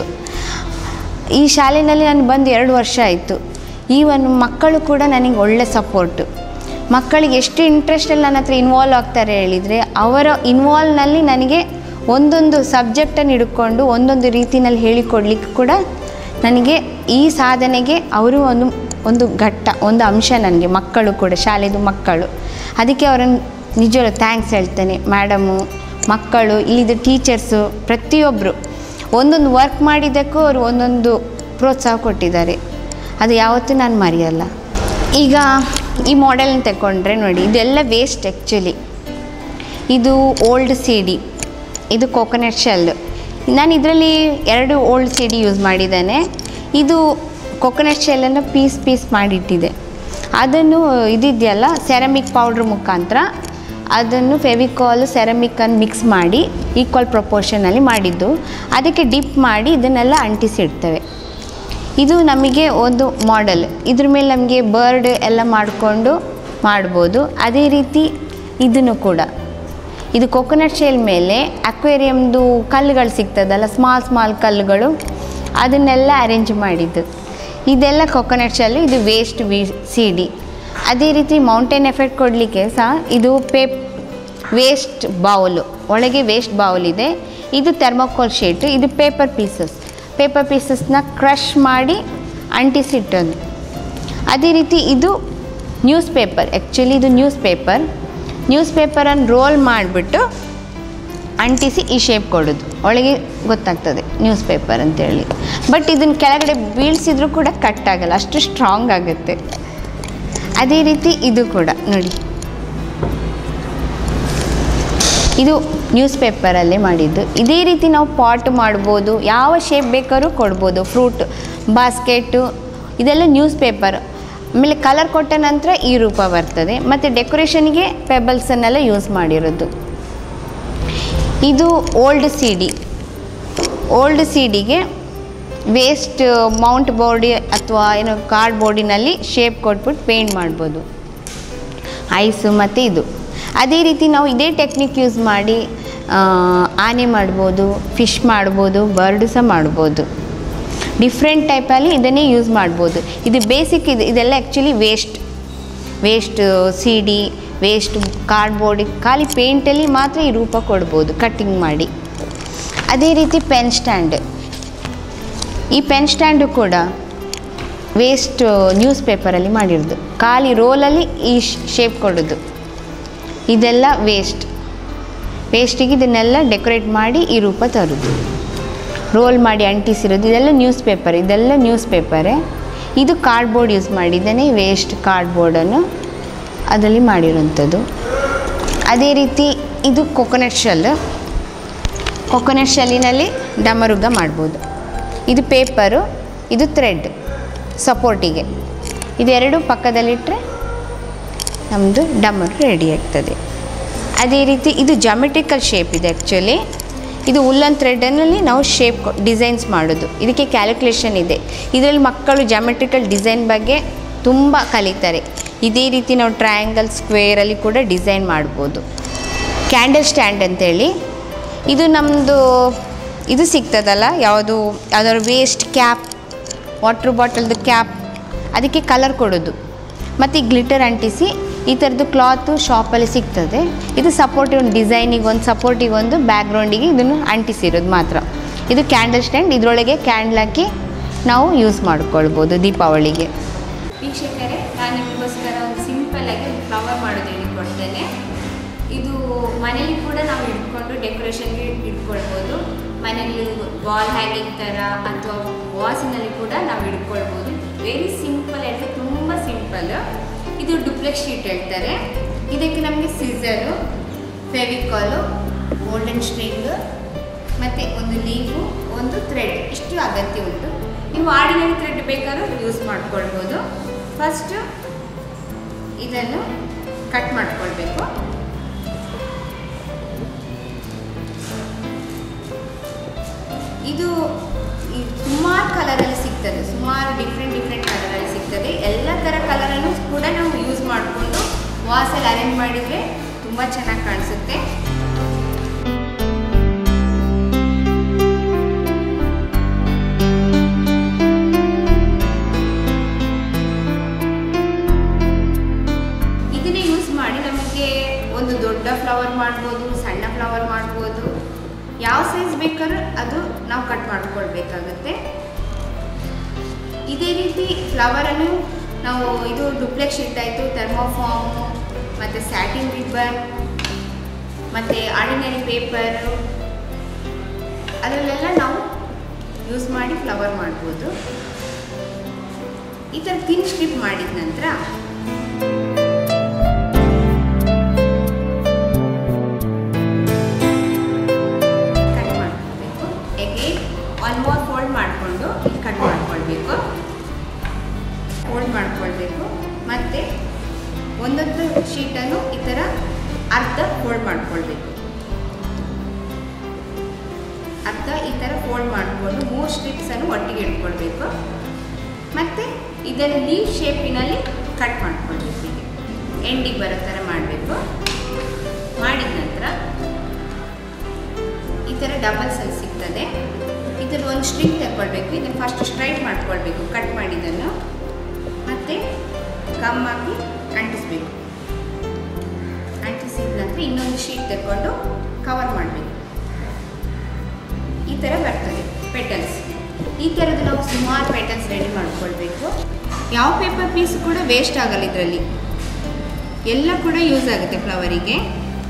ಈ ಶಾಲೆಯಲ್ಲಿ ನಾನು ಬಂದು ಎರಡು ವರ್ಷ ಆಯಿತು ಈ ಒಂದು ಮಕ್ಕಳು ಕೂಡ ನನಗೆ ಒಳ್ಳೆ ಸಪೋರ್ಟು ಮಕ್ಕಳಿಗೆ ಎಷ್ಟು ಇಂಟ್ರೆಸ್ಟಲ್ಲಿ ನನ್ನ ಹತ್ರ ಇನ್ವಾಲ್ವ್ ಆಗ್ತಾರೆ ಹೇಳಿದರೆ ಅವರ ಇನ್ವಾಲ್ವ್ನಲ್ಲಿ ನನಗೆ ಒಂದೊಂದು ಸಬ್ಜೆಕ್ಟನ್ನು ಹಿಡ್ಕೊಂಡು ಒಂದೊಂದು ರೀತಿಯಲ್ಲಿ ಹೇಳಿಕೊಡ್ಲಿಕ್ಕೆ ಕೂಡ ನನಗೆ ಈ ಸಾಧನೆಗೆ ಅವರು ಒಂದು ಒಂದು ಘಟ್ಟ ಒಂದು ಅಂಶ ನನಗೆ ಮಕ್ಕಳು ಕೂಡ ಶಾಲೆದು ಮಕ್ಕಳು ಅದಕ್ಕೆ ಅವರನ್ನು ನಿಜವಾಗ್ಲೂ ಥ್ಯಾಂಕ್ಸ್ ಹೇಳ್ತೇನೆ ಮೇಡಮು ಮಕ್ಕಳು ಇಲ್ಲಿದ್ದು ಟೀಚರ್ಸು ಪ್ರತಿಯೊಬ್ಬರು ಒಂದೊಂದು ವರ್ಕ್ ಮಾಡಿದ್ದಕ್ಕೂ ಅವರು ಒಂದೊಂದು ಪ್ರೋತ್ಸಾಹ ಕೊಟ್ಟಿದ್ದಾರೆ ಅದು ಯಾವತ್ತೂ ನಾನು ಮರೆಯಲ್ಲ ಈಗ ಈ ಮಾಡೆಲ್ನ ತಗೊಂಡ್ರೆ ನೋಡಿ ಇದೆಲ್ಲ ವೇಸ್ಟ್ ಆ್ಯಕ್ಚುಲಿ ಇದು ಓಲ್ಡ್ ಸಿ ಡಿ ಇದು ಕೋಕೋನಟ್ ಶೆಲ್ ನಾನು ಇದರಲ್ಲಿ ಎರಡು ಓಲ್ಡ್ ಸಿ ಡಿ ಯೂಸ್ ಮಾಡಿದ್ದೇನೆ ಇದು ಕೊಕೊನಟ್ ಶೆಲ್ಲನ್ನು ಪೀಸ್ ಪೀಸ್ ಮಾಡಿಟ್ಟಿದೆ ಅದನ್ನು ಇದಿದೆಯಲ್ಲ ಸೆರಮಿಕ್ ಪೌಡ್ರ್ ಮುಖಾಂತರ ಅದನ್ನು ಫೆವಿಕಾಲ್ ಸೆರಮಿಕನ್ನು ಮಿಕ್ಸ್ ಮಾಡಿ ಈಕ್ವಲ್ ಪ್ರಪೋರ್ಷನಲ್ಲಿ ಮಾಡಿದ್ದು ಅದಕ್ಕೆ ಡಿಪ್ ಮಾಡಿ ಇದನ್ನೆಲ್ಲ ಅಂಟಿಸಿಡ್ತೇವೆ ಇದು ನಮಗೆ ಒಂದು ಮಾಡೆಲ್ ಇದ್ರ ಮೇಲೆ ನಮಗೆ ಬರ್ಡ್ ಎಲ್ಲ ಮಾಡಿಕೊಂಡು ಮಾಡ್ಬೋದು ಅದೇ ರೀತಿ ಇದನ್ನು ಕೂಡ ಇದು ಕೊಕೊನಟ್ ಶೇಲ್ ಮೇಲೆ ಅಕ್ವೇರಿಯಮ್ದು ಕಲ್ಲುಗಳು ಸಿಗ್ತದಲ್ಲ ಸ್ಮಾಲ್ ಸ್ಮಾಲ್ ಕಲ್ಲುಗಳು ಅದನ್ನೆಲ್ಲ ಅರೇಂಜ್ ಮಾಡಿದ್ದು ಇದೆಲ್ಲ ಕೊಕೊನಟ್ ಶೆಲ್ಲು ಇದು ವೇಸ್ಟ್ ವಿ ಸಿ ಡಿ ಅದೇ ರೀತಿ ಮೌಂಟೇನ್ ಎಫೆಕ್ಟ್ ಕೊಡಲಿಕ್ಕೆ ಸಹ ಇದು ಪೇಪ್ ವೇಸ್ಟ್ ಬೌಲು ಒಳಗೆ ವೇಸ್ಟ್ ಬೌಲ್ ಇದೆ ಇದು ಥರ್ಮೋಕೋಲ್ ಶೀಟ್ ಇದು ಪೇಪರ್ ಪೀಸಸ್ ಪೇಪರ್ ಪೀಸಸ್ನ ಕ್ರಷ್ ಮಾಡಿ ಅಂಟಿಸಿಟ್ಟದ್ದು ಅದೇ ರೀತಿ ಇದು ನ್ಯೂಸ್ ಪೇಪರ್ ಆ್ಯಕ್ಚುಲಿ ಇದು ನ್ಯೂಸ್ ಪೇಪರ್ ನ್ಯೂಸ್ ಪೇಪರನ್ನು ರೋಲ್ ಮಾಡಿಬಿಟ್ಟು ಅಂಟಿಸಿ ಈ ಶೇಪ್ ಕೊಡೋದು ಒಳಗೆ ಗೊತ್ತಾಗ್ತದೆ ನ್ಯೂಸ್ ಪೇಪರ್ ಅಂತೇಳಿ ಬಟ್ ಇದನ್ನು ಕೆಳಗಡೆ ಬೀಳ್ಸಿದ್ರೂ ಕೂಡ ಕಟ್ ಆಗಲ್ಲ ಅಷ್ಟು ಸ್ಟ್ರಾಂಗ್ ಆಗುತ್ತೆ ಅದೇ ರೀತಿ ಇದು ಕೂಡ ನೋಡಿ ಇದು ನ್ಯೂಸ್ ಪೇಪರಲ್ಲೇ ಮಾಡಿದ್ದು ಇದೇ ರೀತಿ ನಾವು ಪಾಟ್ ಮಾಡ್ಬೋದು ಯಾವ ಶೇಪ್ ಬೇಕಾದ್ರೂ ಕೊಡ್ಬೋದು ಫ್ರೂಟ್ ಬಾಸ್ಕೆಟು ಇದೆಲ್ಲ ನ್ಯೂಸ್ ಪೇಪರ್ ಆಮೇಲೆ ಕಲರ್ ಕೊಟ್ಟ ನಂತರ ಈ ರೂಪ ಬರ್ತದೆ ಮತ್ತು ಡೆಕೋರೇಷನ್ಗೆ ಪೆಬಲ್ಸನ್ನೆಲ್ಲ ಯೂಸ್ ಮಾಡಿರೋದು ಇದು old C D old C ಡಿಗೆ ವೇಸ್ಟ್ ಮೌಂಟ್ ಬೋರ್ಡಿ ಅಥವಾ ಏನೋ ಕಾರ್ಡ್ ಬೋರ್ಡಿನಲ್ಲಿ ಶೇಪ್ ಕೊಟ್ಬಿಟ್ಟು ಪೇಂಟ್ ಮಾಡ್ಬೋದು ಐಸು ಮತ್ತು ಇದು ಅದೇ ರೀತಿ ನಾವು ಇದೇ ಟೆಕ್ನಿಕ್ ಯೂಸ್ ಮಾಡಿ ಆ, ಆನೆ ಮಾಡ್ಬೋದು ಫಿಶ್ ಮಾಡ್ಬೋದು ಬರ್ಡ್ ಸಹ ಮಾಡ್ಬೋದು ಡಿಫ್ರೆಂಟ್ ಟೈಪಲ್ಲಿ ಇದನ್ನೇ ಯೂಸ್ ಮಾಡ್ಬೋದು ಇದು ಬೇಸಿಕ್ ಇದು ಇದೆಲ್ಲ actually waste waste C D waste cardboard ಖಾಲಿ ಪೇಂಟಲ್ಲಿ ಮಾತ್ರ ಈ ರೂಪ ಕೊಡ್ಬೋದು ಕಟ್ಟಿಂಗ್ ಮಾಡಿ ಅದೇ ರೀತಿ ಪೆನ್ ಸ್ಟ್ಯಾಂಡ್ ಈ ಪೆನ್ ಸ್ಟ್ಯಾಂಡು ಕೂಡ ವೇಸ್ಟ್ ನ್ಯೂಸ್ ಪೇಪರಲ್ಲಿ ಮಾಡಿರೋದು ಖಾಲಿ ರೋಲಲ್ಲಿ ಈ ಶೇಪ್ ಕೊಡೋದು ಇದೆಲ್ಲ ವೇಸ್ಟ್ ವೇಸ್ಟಿಗೆ ಇದನ್ನೆಲ್ಲ ಡೆಕೋರೇಟ್ ಮಾಡಿ ಈ ರೂಪ ತರೋದು ರೋಲ್ ಮಾಡಿ ಅಂಟಿಸಿರೋದು ಇದೆಲ್ಲ ನ್ಯೂಸ್ ಪೇಪರ್ ಇದೆಲ್ಲ ನ್ಯೂಸ್ ಪೇಪರೇ ಇದು ಕಾರ್ಡ್ಬೋರ್ಡ್ ಯೂಸ್ ಮಾಡಿದ್ದೇನೆ ವೇಸ್ಟ್ ಕಾರ್ಡ್ಬೋರ್ಡನ್ನು ಅದರಲ್ಲಿ ಮಾಡಿರೋಂಥದ್ದು ಅದೇ ರೀತಿ ಇದು ಕೊಕೊನಟ್ ಶೆಲ್ ಕೊಕೊನಟ್ ಶೆಲ್ಲಿನಲ್ಲಿ ಡಮರುಗ ಮಾಡ್ಬೋದು ಇದು ಪೇಪರು ಇದು ಥ್ರೆಡ್ ಸಪೋರ್ಟಿಗೆ ಇದೆರಡು ಪಕ್ಕದಲ್ಲಿಟ್ಟರೆ ನಮ್ಮದು ಡಮರು ರೆಡಿ ಆಗ್ತದೆ ಅದೇ ರೀತಿ ಇದು ಜಾಮೆಟ್ರಿಕಲ್ ಶೇಪ್ ಇದೆ ಆ್ಯಕ್ಚುಲಿ ಇದು ಉಲ್ಲನ್ ಥ್ರೆಡ್ನಲ್ಲಿ ನಾವು ಶೇಪ್ ಡಿಸೈನ್ಸ್ ಮಾಡೋದು ಇದಕ್ಕೆ ಕ್ಯಾಲ್ಕುಲೇಷನ್ ಇದೆ ಇದರಲ್ಲಿ ಮಕ್ಕಳು ಜಾಮೆಟ್ರಿಕಲ್ ಡಿಸೈನ್ ಬಗ್ಗೆ ತುಂಬ ಕಲಿತಾರೆ ಇದೇ ರೀತಿ ನಾವು ಟ್ರಯಾಂಗಲ್ ಸ್ಕ್ವೇರಲ್ಲಿ ಕೂಡ ಡಿಸೈನ್ ಮಾಡ್ಬೋದು ಕ್ಯಾಂಡಲ್ ಸ್ಟ್ಯಾಂಡ್ ಅಂತೇಳಿ ಇದು ನಮ್ಮದು ಇದು ಸಿಗ್ತದಲ್ಲ ಯಾವುದು ಯಾವ್ದಾದ್ರು ವೇಸ್ಟ್ ಕ್ಯಾಪ್ ವಾಟ್ರ್ ಬಾಟಲ್ದು ಕ್ಯಾಪ್ ಅದಕ್ಕೆ ಕಲರ್ ಕೊಡೋದು ಮತ್ತು ಈ ಗ್ಲಿಟರ್ ಅಂಟಿಸಿ ಈ ಥರದ್ದು ಕ್ಲಾತು ಶಾಪಲ್ಲಿ ಸಿಗ್ತದೆ ಇದು ಸಪೋರ್ಟಿವ್ ಡಿಸೈನಿಗೆ ಒಂದು ಸಪೋರ್ಟಿಗೆ ಒಂದು ಬ್ಯಾಕ್ಗ್ರೌಂಡಿಗೆ ಇದನ್ನು ಅಂಟಿಸಿರೋದು ಮಾತ್ರ ಇದು ಕ್ಯಾಂಡಲ್ ಸ್ಟ್ಯಾಂಡ್ ಇದರೊಳಗೆ ಕ್ಯಾಂಡಲ್ ಹಾಕಿ ನಾವು ಯೂಸ್ ಮಾಡ್ಕೊಳ್ಬೋದು ದೀಪಾವಳಿಗೆ ವೀಕ್ಷಕರೇ ನಾನು ನಿಮಗೋಸ್ಕರ ಒಂದು ಸಿಂಪಲ್ ಆಗಿ ಒಂದು ಫ್ಲವರ್ ಮಾಡೋದು ಹೇಳಿಕೊಡ್ತೇನೆ ಇದು ಮನೇಲಿ ಕೂಡ ನಾವು ಇಟ್ಕೊಂಡು ಡೆಕೋರೇಷನ್ಗೆ ಇಟ್ಕೊಳ್ಬೋದು ಮನೇಲಿ ವಾಲ್ ಹ್ಯಾಂಗಿಂಗ್ ಥರ ಅಥವಾ ವಾಸಿನಲ್ಲಿ ಕೂಡ ನಾವು ಇಟ್ಕೊಳ್ಬೋದು ವೆರಿ ಸಿಂಪಲ್ ಹೇಳ್ತಾರೆ ತುಂಬ ಸಿಂಪಲ್ ಇದು ಡುಪ್ಲೆಕ್ಸ್ ಶೀಟ್ ಹೇಳ್ತಾರೆ ಇದಕ್ಕೆ ನಮಗೆ ಸಿಸರು ಫೆವಿಕಾಲು ಗೋಲ್ಡನ್ ಸ್ಟ್ರಿಂಗ್ ಮತ್ತು ಒಂದು ಲೀಫು ಒಂದು ಥ್ರೆಡ್ ಇಷ್ಟು ಅಗತ್ಯ ಉಂಟು ನೀವು ಆರ್ಡಿನರಿ ಥ್ರೆಡ್ ಬೇಕಾದ್ರೂ ಯೂಸ್ ಮಾಡ್ಕೊಳ್ಬೋದು ಫಸ್ಟು ಇದನ್ನು ಕಟ್ ಮಾಡ್ಕೊಳ್ಬೇಕು ಇದು ಈ ಸುಮಾರು ಕಲರಲ್ಲಿ ಸಿಗ್ತದೆ ಸುಮಾರು ಡಿಫ್ರೆಂಟ್ ಡಿಫ್ರೆಂಟ್ ಕಲರಲ್ಲಿ ಸಿಗ್ತದೆ ಎಲ್ಲ ಥರ ಕಲರನ್ನು ಕೂಡ ನಾವು ಯೂಸ್ ಮಾಡಿಕೊಂಡು ವಾಸಲ್ಲಿ ಅರೇಂಜ್ ಮಾಡಿದರೆ ತುಂಬ ಚೆನ್ನಾಗಿ ಕಾಣಿಸುತ್ತೆ ಇದನ್ನೇ ಯೂಸ್ ಮಾಡಿ ನಮಗೆ ಒಂದು ದೊಡ್ಡ ಫ್ಲವರ್ ಮಾಡ್ಬೋದು ಸಣ್ಣ ಫ್ಲವರ್ ಮಾಡ್ಬೋದು ಯಾವ ಸೈಜ್ ಬೇಕಾದ್ರೂ ಅದು ನಾವು ಕಟ್ ಮಾಡ್ಕೊಳ್ಬೇಕಾಗುತ್ತೆ ಇದೇ ರೀತಿ ಫ್ಲವರನ್ನು ನಾವು ಇದು ಡುಪ್ಲೆಕ್ಸ್ ಶೀಟ್ ಆಯಿತು ಥರ್ಮೋಫಾರ್ಮು ಮತ್ತು ಸ್ಯಾಟಿನ್ ರಿಬ್ಬನ್ ಮತ್ತು ಆರ್ಡಿನರಿ ಪೇಪರು ಅದರಲ್ಲೆಲ್ಲ ನಾವು ಯೂಸ್ ಮಾಡಿ ಫ್ಲವರ್ ಮಾಡ್ಬೋದು ಈ ಥರ ತಿನ್ ಸ್ಟ್ರಿಪ್ ಮಾಡಿದ ನಂತರ ಕಟ್ ಮಾಡ್ಕೊಳ್ಬೇಕು ಎಗೇನ್ ಒನ್ ಮೋರ್ ಫೋಲ್ಡ್ ಮಾಡಿಕೊಂಡು ಕಟ್ ಮಾಡ್ಕೊಳ್ಬೇಕು ಫೋಲ್ಡ್ ಮಾಡ್ಕೊಳ್ಬೇಕು ಮತ್ತು ಒಂದೊಂದು ಶೀಟನ್ನು ಈ ಥರ ಅರ್ಧ ಫೋಲ್ಡ್ ಮಾಡ್ಕೊಳ್ಬೇಕು ಅರ್ಧ ಈ ಥರ ಫೋಲ್ಡ್ ಮಾಡಿಕೊಂಡು ಮೂರು ಸ್ಟ್ರಿಪ್ಸನ್ನು ಒಟ್ಟಿಗೆ ಇಟ್ಕೊಳ್ಬೇಕು ಮತ್ತು ಇದನ್ನು ಲೀವ್ ಶೇಪಿನಲ್ಲಿ ಕಟ್ ಮಾಡ್ಕೊಳ್ಬೇಕು ಹೀಗೆ ಎಂಡಿಗೆ ಬರೋ ಥರ ಮಾಡಬೇಕು ಮಾಡಿದ ನಂತರ ಈ ಥರ ಡಬಲ್ಸ್ ಅಲ್ಲಿ ಸಿಗ್ತದೆ ಇದನ್ನು ಒಂದು ಸ್ಟ್ರಿಂಗ್ ತಗೊಳ್ಬೇಕು ಇದನ್ನು ಫಸ್ಟ್ ಸ್ಟ್ರೈಟ್ ಮಾಡ್ಕೊಳ್ಬೇಕು ಕಟ್ ಮಾಡಿದ್ದನ್ನು ಮತ್ತು ಗಮ್ ಹಾಕಿ ಅಂಟಿಸ್ಬೇಕು ಅಂಟಿಸಿದ ನಂತರ ಇನ್ನೊಂದು ಶೀಟ್ ತಗೊಂಡು ಕವರ್ ಮಾಡಬೇಕು ಈ ಥರ ಬರ್ತದೆ ಪೆಟಲ್ಸ್ ಈ ಥರದ್ದು ನಾವು ಸುಮಾರು ಪೆಟಲ್ಸ್ ರೆಡಿ ಮಾಡ್ಕೊಳ್ಬೇಕು ಯಾವ ಪೇಪರ್ ಪೀಸ್ ಕೂಡ ವೇಸ್ಟ್ ಆಗಲ್ಲ ಇದರಲ್ಲಿ ಎಲ್ಲ ಕೂಡ ಯೂಸ್ ಆಗುತ್ತೆ ಫ್ಲವರಿಗೆ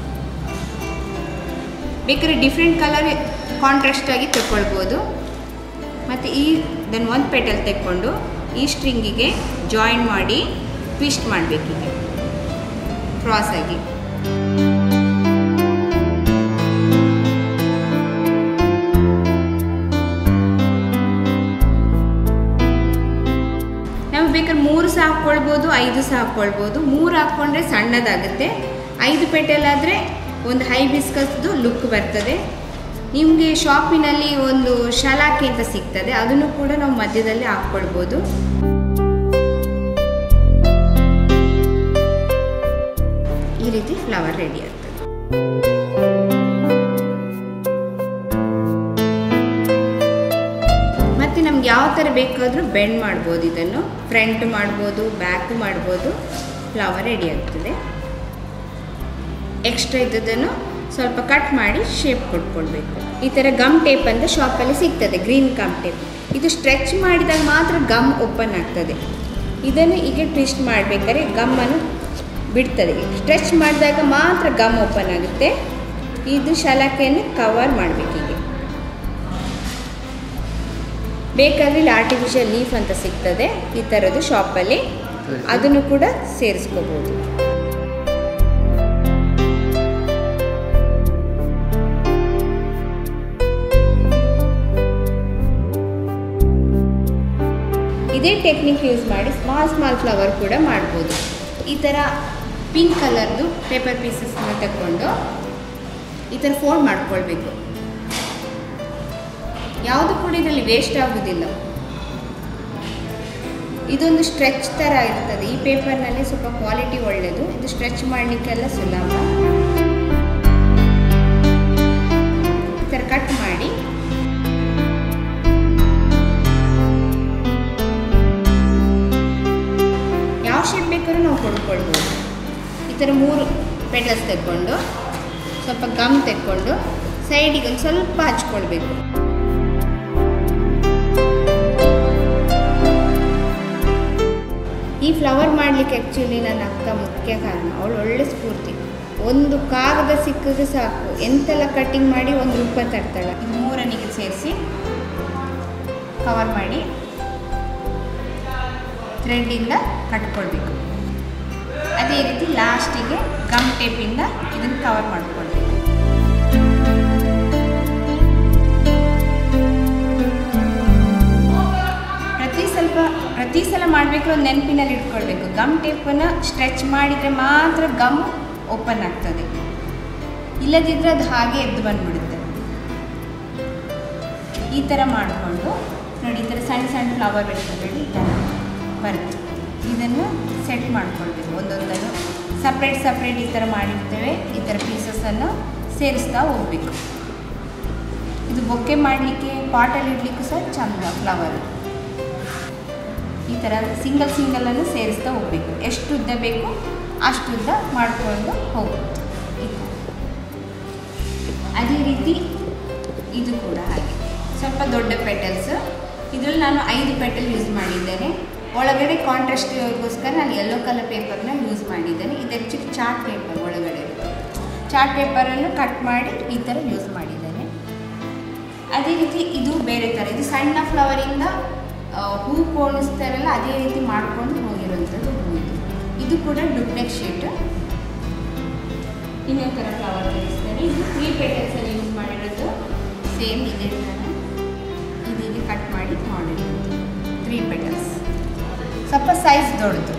ಬೇಕಾದ್ರೆ ಡಿಫ್ರೆಂಟ್ ಕಲರ್ ಕಾಂಟ್ರಾಸ್ಟ್ ಆಗಿ ತಗೊಳ್ಬೋದು ಮತ್ತು ಈ ದೆನ್ ಒಂದು ಪೆಟಲ್ ತೆಕ್ಕೊಂಡು ಈ ಸ್ಟ್ರಿಂಗಿಗೆ ಜಾಯಿನ್ ಮಾಡಿ ಟ್ವಿಸ್ಟ್ ಮಾಡಬೇಕೀಗ ಕ್ರಾಸ್ ಆಗಿ ನಾವು ಬೇಕಾದ್ರೆ ಮೂರು ಸಹ ಹಾಕ್ಕೊಳ್ಬೋದು ಐದು ಸಹ ಹಾಕ್ಕೊಳ್ಬೋದು ಮೂರು ಹಾಕ್ಕೊಂಡ್ರೆ ಸಣ್ಣದಾಗುತ್ತೆ ಐದು ಪೆಟಲ್ ಆದರೆ ಒಂದು ಹೈಬಿಸ್ಕಸ್ದು ಲುಕ್ ಬರ್ತದೆ ನಿಮಗೆ ಶಾಪಿನಲ್ಲಿ ಒಂದು ಶಲಾಕೆ ಅಂತ ಸಿಗ್ತದೆ ಅದನ್ನು ಕೂಡ ನಾವು ಮಧ್ಯದಲ್ಲಿ ಹಾಕ್ಕೊಳ್ಬೋದು ಈ ರೀತಿ ಫ್ಲವರ್ ರೆಡಿ ಆಗ್ತದೆ ಮತ್ತು ನಮ್ಗೆ ಯಾವ ಥರ ಬೇಕಾದರೂ ಬೆಂಡ್ ಮಾಡ್ಬೋದು ಇದನ್ನು ಫ್ರಂಟ್ ಮಾಡ್ಬೋದು ಬ್ಯಾಕ್ ಮಾಡ್ಬೋದು ಫ್ಲವರ್ ರೆಡಿ ಆಗ್ತದೆ ಎಕ್ಸ್ಟ್ರಾ ಇದ್ದದನ್ನು ಸ್ವಲ್ಪ ಕಟ್ ಮಾಡಿ ಶೇಪ್ ಕೊಟ್ಕೊಳ್ಬೇಕು ಈ ಥರ ಗಮ್ ಟೇಪ್ ಅಂತ ಶಾಪಲ್ಲಿ ಸಿಗ್ತದೆ ಗ್ರೀನ್ ಗಮ್ ಟೇಪ್ ಇದು ಸ್ಟ್ರೆಚ್ ಮಾಡಿದಾಗ ಮಾತ್ರ ಗಮ್ ಓಪನ್ ಆಗ್ತದೆ ಇದನ್ನು ಈಗ ಟ್ವಿಸ್ಟ್ ಮಾಡಬೇಕಾದ್ರೆ ಗಮ್ಮನ್ನು ಬಿಡ್ತದೆ ಸ್ಟ್ರೆಚ್ ಮಾಡಿದಾಗ ಮಾತ್ರ ಗಮ್ ಓಪನ್ ಆಗುತ್ತೆ ಇದು ಶಲಾಕೆಯನ್ನು ಕವರ್ ಮಾಡಬೇಕೀಗ ಬೇಕಾದರೆ ಇಲ್ಲಿ ಆರ್ಟಿಫಿಷಿಯಲ್ ಲೀಫ್ ಅಂತ ಸಿಗ್ತದೆ ಈ ಥರದ್ದು ಶಾಪಲ್ಲಿ ಅದನ್ನು ಕೂಡ ಸೇರಿಸ್ಕೋಬೋದು ಇದೇ ಟೆಕ್ನಿಕ್ ಯೂಸ್ ಮಾಡಿ ಸ್ಮಾಲ್ ಸ್ಮಾಲ್ ಫ್ಲವರ್ ಕೂಡ ಮಾಡ್ಬೋದು ಈ ಥರ ಪಿಂಕ್ ಕಲರ್ದು ಪೇಪರ್ ಪೀಸಸ್ನ ತಗೊಂಡು ಈ ಥರ ಫೋಲ್ಡ್ ಮಾಡ್ಕೊಳ್ಬೇಕು ಯಾವುದು ಕೂಡ ಇದರಲ್ಲಿ ವೇಸ್ಟ್ ಆಗೋದಿಲ್ಲ ಇದೊಂದು ಸ್ಟ್ರೆಚ್ ಥರ ಇರ್ತದೆ ಈ ಪೇಪರ್ನಲ್ಲಿ ಸ್ವಲ್ಪ ಕ್ವಾಲಿಟಿ ಒಳ್ಳೆಯದು ಇದು ಸ್ಟ್ರೆಚ್ ಮಾಡಲಿಕ್ಕೆಲ್ಲ ಸುಲಭ ಈ ಥರ ಕಟ್ ಮಾಡಿ ಯಾವ ಶೇಪ್ ಬೇಕಾದ್ರೂ ನಾವು ಕೊಡ್ಕೊಳ್ಬೋದು ಈ ಥರ ಮೂರು ಪೆಟಲ್ಸ್ ತೆಕ್ಕೊಂಡು ಸ್ವಲ್ಪ ಗಮ್ ತೆಕ್ಕೊಂಡು ಸೈಡಿಗೆ ಒಂದು ಸ್ವಲ್ಪ ಹಚ್ಕೊಳ್ಬೇಕು ಈ ಫ್ಲವರ್ ಮಾಡಲಿಕ್ಕೆ ಆ್ಯಕ್ಚುಲಿ ನನ್ನ ಅಕ್ಕ ಮುಖ್ಯ ಕಾರಣ ಅವಳು ಒಳ್ಳೆ ಸ್ಫೂರ್ತಿ ಒಂದು ಕಾಗದ ಸಿಕ್ಕಿದ್ರೆ ಸಾಕು ಎಂತೆಲ್ಲ ಕಟ್ಟಿಂಗ್ ಮಾಡಿ ಒಂದು ರೂಪ ತರ್ತಾಳೆ ಇದು ಮೂರನಿಗೆ ಸೇರಿಸಿ ಕವರ್ ಮಾಡಿ ಥ್ರೆಡ್ಡಿಂದ ಕಟ್ಕೊಳ್ಬೇಕು ಅದೇ ರೀತಿ ಲಾಸ್ಟಿಗೆ ಗಮ್ ಟೇಪಿಂದ ಇದನ್ನು ಕವರ್ ಮಾಡ್ಕೊಳ್ಬೇಕು ಪ್ರತಿ ಸ್ವಲ್ಪ ಪ್ರತಿ ಸಲ ಮಾಡಬೇಕು ಒಂದು ನೆನಪಿನಲ್ಲಿ ಇಟ್ಕೊಳ್ಬೇಕು ಗಮ್ ಟೇಪನ್ನು ಸ್ಟ್ರೆಚ್ ಮಾಡಿದರೆ ಮಾತ್ರ ಗಮ್ ಓಪನ್ ಆಗ್ತದೆ ಇಲ್ಲದಿದ್ದರೆ ಅದು ಹಾಗೆ ಎದ್ದು ಬಂದ್ಬಿಡುತ್ತೆ ಈ ಥರ ಮಾಡಿಕೊಂಡು ನೋಡಿ ಈ ಥರ ಸಣ್ಣ ಸಣ್ಣ ಫ್ಲವರ್ ಬರ್ತದೆ ಈ ಥರ ಬರುತ್ತೆ ಇದನ್ನು ಸೆಟ್ ಮಾಡ್ಕೊಳ್ಬೇಕು ಒಂದೊಂದನ್ನು ಸಪ್ರೇಟ್ ಸಪ್ರೇಟ್ ಈ ಥರ ಮಾಡಿರ್ತೇವೆ ಈ ಥರ ಪೀಸಸನ್ನು ಸೇರಿಸ್ತಾ ಹೋಗ್ಬೇಕು ಇದು ಬೊಕ್ಕೆ ಮಾಡಲಿಕ್ಕೆ ಪಾಟಲ್ಲಿ ಇಡಲಿಕ್ಕೂ ಸಹ ಚಂದ ಫ್ಲವರ್ ಈ ಥರ ಸಿಂಗಲ್ ಸಿಂಗಲನ್ನು ಸೇರಿಸ್ತಾ ಹೋಗಬೇಕು ಎಷ್ಟು ಉದ್ದ ಬೇಕು ಅಷ್ಟು ಉದ್ದ ಮಾಡಿಕೊಂಡು ಹೋಗುತ್ತೆ ಈ ಥರ. ಅದೇ ರೀತಿ ಇದು ಕೂಡ ಹಾಗೆ ಸ್ವಲ್ಪ ದೊಡ್ಡ ಪೆಟಲ್ಸ್ ಇದರಲ್ಲಿ ನಾನು ಐದು ಪೆಟಲ್ ಯೂಸ್ ಮಾಡಿದ್ದೇನೆ ಒಳಗಡೆ ಕಾಂಟ್ರಾಸ್ಟ್ಗೋಸ್ಕರ ನಾನು ಯೆಲ್ಲೋ ಕಲರ್ ಪೇಪರ್ನ ಯೂಸ್ ಮಾಡಿದ್ದೇನೆ ಇದು ಆ್ಯಕ್ಚುಲಿ ಚಾರ್ಟ್ ಪೇಪರ್ ಒಳಗಡೆ ಇರುತ್ತೆ ಚಾರ್ಟ್ ಪೇಪರನ್ನು ಕಟ್ ಮಾಡಿ ಈ ಥರ ಯೂಸ್ ಮಾಡಿದ್ದೇನೆ ಅದೇ ರೀತಿ ಇದು ಬೇರೆ ಥರ ಇದು ಸಣ್ಣ ಫ್ಲವರಿಂದ ಆ, ಹೂ ಪೋಣಿಸ್ತಾರಲ್ಲ ಅದೇ ರೀತಿ ಮಾಡ್ಕೊಂಡು ಹೋಗಿರೋಂಥದ್ದು ಹೂ ಇದು ಇದು ಕೂಡ ಡುಪ್ಲೆಕ್ಸ್ ಶೀಟ್ ಇನ್ನೊಂದು ಥರ ಫ್ಲವರ್ ತರಿಸ್ತಾರೆ ಇದು ತ್ರೀ ಪೆಟಲ್ಸಲ್ಲಿ ಯೂಸ್ ಮಾಡಿರೋದು ಸೇಮ್ ಇದೇ ಥರ ಇದೀಗ ಕಟ್ ಮಾಡಿ ಮಾಡಿರೋದು ತ್ರೀ ಪೆಟಲ್ಸ್ ಸ್ವಲ್ಪ ಸೈಜ್ ದೊಡ್ಡದು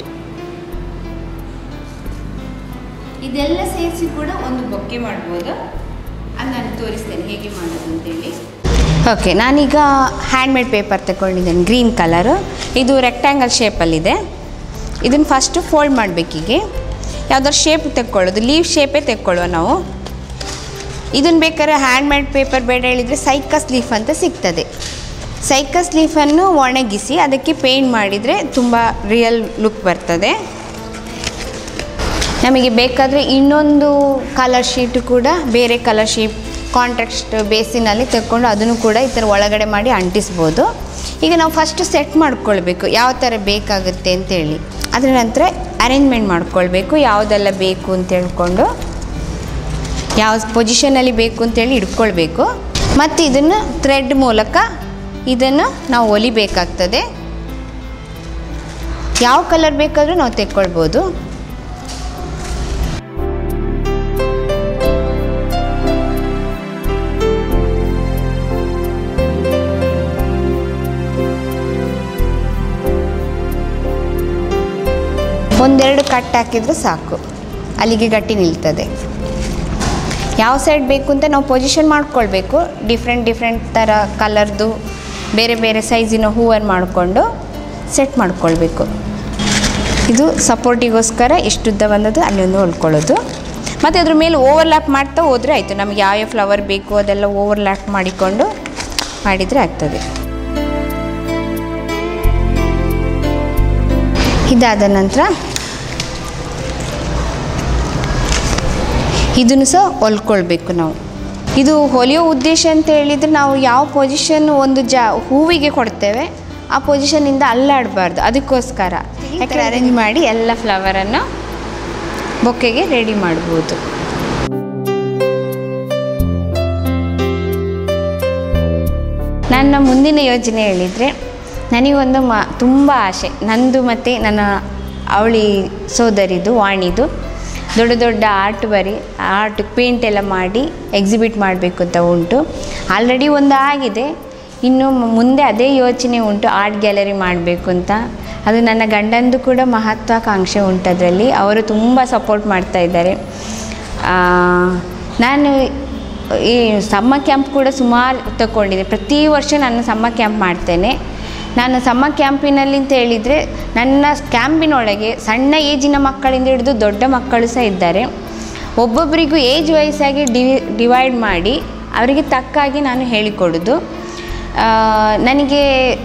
ಇದೆಲ್ಲ ಸೇರಿಸಿ ಕೂಡ ಒಂದು ಬೊಕ್ಕೆ ಮಾಡ್ಬೋದು ಅದು ನಾನು ತೋರಿಸ್ತೇನೆ ಹೇಗೆ ಮಾಡೋದು ಅಂತೇಳಿ ಓಕೆ ನಾನೀಗ ಹ್ಯಾಂಡ್ಮೇಡ್ ಪೇಪರ್ ತಗೊಂಡಿದ್ದೇನೆ ಗ್ರೀನ್ ಕಲರು ಇದು ರೆಕ್ಟ್ಯಾಂಗಲ್ ಶೇಪಲ್ಲಿದೆ ಇದನ್ನು ಫಸ್ಟು ಫೋಲ್ಡ್ ಮಾಡಬೇಕೀಗೆ ಯಾವ್ದಾದ್ರು ಶೇಪ್ ತೆಕ್ಕೊಳ್ಳೋದು ಲೀವ್ ಶೇಪೇ ತೆಕ್ಕೊಳ್ಳುವ ನಾವು ಇದನ್ನು ಬೇಕಾದ್ರೆ ಹ್ಯಾಂಡ್ಮೇಡ್ ಪೇಪರ್ ಬೇಡ ಹೇಳಿದರೆ ಸೈಕಸ್ ಲೀಫ್ ಅಂತ ಸಿಗ್ತದೆ ಸೈಕಸ್ ಲೀಫನ್ನು ಒಣಗಿಸಿ ಅದಕ್ಕೆ ಪೇಂಟ್ ಮಾಡಿದರೆ ತುಂಬ ರಿಯಲ್ ಲುಕ್ ಬರ್ತದೆ ನಮಗೆ ಬೇಕಾದರೆ ಇನ್ನೊಂದು ಕಲರ್ ಶೀಟು ಕೂಡ ಬೇರೆ ಕಲರ್ ಶೀಟ್ ಕಾಂಟ್ರಾಕ್ಸ್ಟ್ ಬೇಸಿನಲ್ಲಿ ತೆಕ್ಕೊಂಡು ಅದನ್ನು ಕೂಡ ಈ ಥರ ಒಳಗಡೆ ಮಾಡಿ ಅಂಟಿಸ್ಬೋದು ಈಗ ನಾವು ಫಸ್ಟ್ ಸೆಟ್ ಮಾಡ್ಕೊಳ್ಬೇಕು ಯಾವ ಥರ ಬೇಕಾಗುತ್ತೆ ಅಂತೇಳಿ ಅದರ ನಂತರ ಅರೇಂಜ್ಮೆಂಟ್ ಮಾಡ್ಕೊಳ್ಬೇಕು ಯಾವುದೆಲ್ಲ ಬೇಕು ಅಂತ ಹೇಳ್ಕೊಂಡು ಯಾವ ಪೊಸಿಷನಲ್ಲಿ ಬೇಕು ಅಂತೇಳಿ ಇಟ್ಕೊಳ್ಬೇಕು ಮತ್ತು ಇದನ್ನು ಥ್ರೆಡ್ ಮೂಲಕ ಇದನ್ನು ನಾವು ಹೊಲಿಬೇಕಾಗ್ತದೆ ಯಾವ ಕಲರ್ ಬೇಕಾದರೂ ನಾವು ತೆಕ್ಕೊಳ್ಬೋದು ಒಂದೆರಡು ಕಟ್ ಹಾಕಿದರೆ ಸಾಕು ಅಲ್ಲಿಗೆ ಗಟ್ಟಿ ನಿಲ್ತದೆ ಯಾವ ಸೈಡ್ ಬೇಕು ಅಂತ ನಾವು ಪೊಸಿಷನ್ ಮಾಡ್ಕೊಳ್ಬೇಕು ಡಿಫ್ರೆಂಟ್ ಡಿಫ್ರೆಂಟ್ ಥರ ಕಲರ್ದು ಬೇರೆ ಬೇರೆ ಸೈಜಿನ ಹೂವನ್ನು ಮಾಡಿಕೊಂಡು ಸೆಟ್ ಮಾಡ್ಕೊಳ್ಬೇಕು ಇದು ಸಪೋರ್ಟಿಗೋಸ್ಕರ ಇಷ್ಟುದ್ದ ಬಂದದ್ದು ಅಲ್ಲೊಂದು ಹೊಲ್ಕೊಳ್ಳೋದು ಮತ್ತು ಅದ್ರ ಮೇಲೆ ಓವರ್ಲ್ಯಾಪ್ ಮಾಡ್ತಾ ಹೋದರೆ ಆಯಿತು ನಮಗೆ ಯಾವ್ಯಾವ ಫ್ಲವರ್ ಬೇಕು ಅದೆಲ್ಲ ಓವರ್ಲ್ಯಾಪ್ ಮಾಡಿಕೊಂಡು ಮಾಡಿದರೆ ಆಗ್ತದೆ ಇದಾದ ನಂತರ ಇದನ್ನು ಸಹ ಹೊಲ್ಕೊಳ್ಬೇಕು ನಾವು ಇದು ಹೊಲಿಯೋ ಉದ್ದೇಶ ಅಂತ ಹೇಳಿದರೆ ನಾವು ಯಾವ ಪೊಸಿಷನ್ ಒಂದು ಜಾ ಹೂವಿಗೆ ಕೊಡ್ತೇವೆ ಆ ಪೊಸಿಷನಿಂದ ಅಲ್ಲಾಡಬಾರ್ದು ಅದಕ್ಕೋಸ್ಕರ ಯಾಕಂದರೆ ಅರೇಂಜ್ ಮಾಡಿ ಎಲ್ಲ ಫ್ಲವರನ್ನು ಬೊಕ್ಕೆಗೆ ರೆಡಿ ಮಾಡ್ಬೋದು ನನ್ನ ಮುಂದಿನ ಯೋಜನೆ ಹೇಳಿದರೆ ನನಗೊಂದು ಮ ತುಂಬ ಆಸೆ ನಂದು ಮತ್ತು ನನ್ನ ಅವಳಿ ಸೋದರಿದು ವಾಣಿದು ದೊಡ್ಡ ದೊಡ್ಡ ಆರ್ಟ್ ಬರಿ ಆರ್ಟ್ ಪೇಂಟ್ ಎಲ್ಲ ಮಾಡಿ ಎಕ್ಸಿಬಿಟ್ ಮಾಡಬೇಕು ಅಂತ ಉಂಟು ಆಲ್ರೆಡಿ ಒಂದು ಆಗಿದೆ ಇನ್ನು ಮ- ಮುಂದೆ ಅದೇ ಯೋಚನೆ ಉಂಟು ಆರ್ಟ್ ಗ್ಯಾಲರಿ ಮಾಡಬೇಕು ಅಂತ ಅದು ನನ್ನ ಗಂಡಂದು ಕೂಡ ಮಹತ್ವಾಕಾಂಕ್ಷೆ ಉಂಟು ಅದರಲ್ಲಿ ಅವರು ತುಂಬ ಸಪೋರ್ಟ್ ಮಾಡ್ತಾ ಇದ್ದಾರೆ ಆ, ನಾನು ಈ ಸಮ್ಮ ಕ್ಯಾಂಪ್ ಕೂಡ ಸುಮಾರು ತಗೊಂಡಿದ್ದೆ ಪ್ರತಿ ವರ್ಷ ನಾನು ಸಮ್ಮ ಕ್ಯಾಂಪ್ ಮಾಡ್ತೇನೆ ನಾನು ಸಮ್ಮ ಕ್ಯಾಂಪಿನಲ್ಲಿ ಅಂತ ಹೇಳಿದರೆ ನನ್ನ ಕ್ಯಾಂಪಿನೊಳಗೆ ಸಣ್ಣ ಏಜಿನ ಮಕ್ಕಳಿಂದ ಹಿಡಿದು ದೊಡ್ಡ ಮಕ್ಕಳು ಸಹ ಇದ್ದಾರೆ ಒಬ್ಬೊಬ್ಬರಿಗೂ ಏಜ್ ವಯಸ್ಸಾಗಿ ಡಿವಿ ಡಿವೈಡ್ ಮಾಡಿ ಅವರಿಗೆ ತಕ್ಕಾಗಿ ನಾನು ಹೇಳಿಕೊಡೋದು ಆ, ನನಗೆ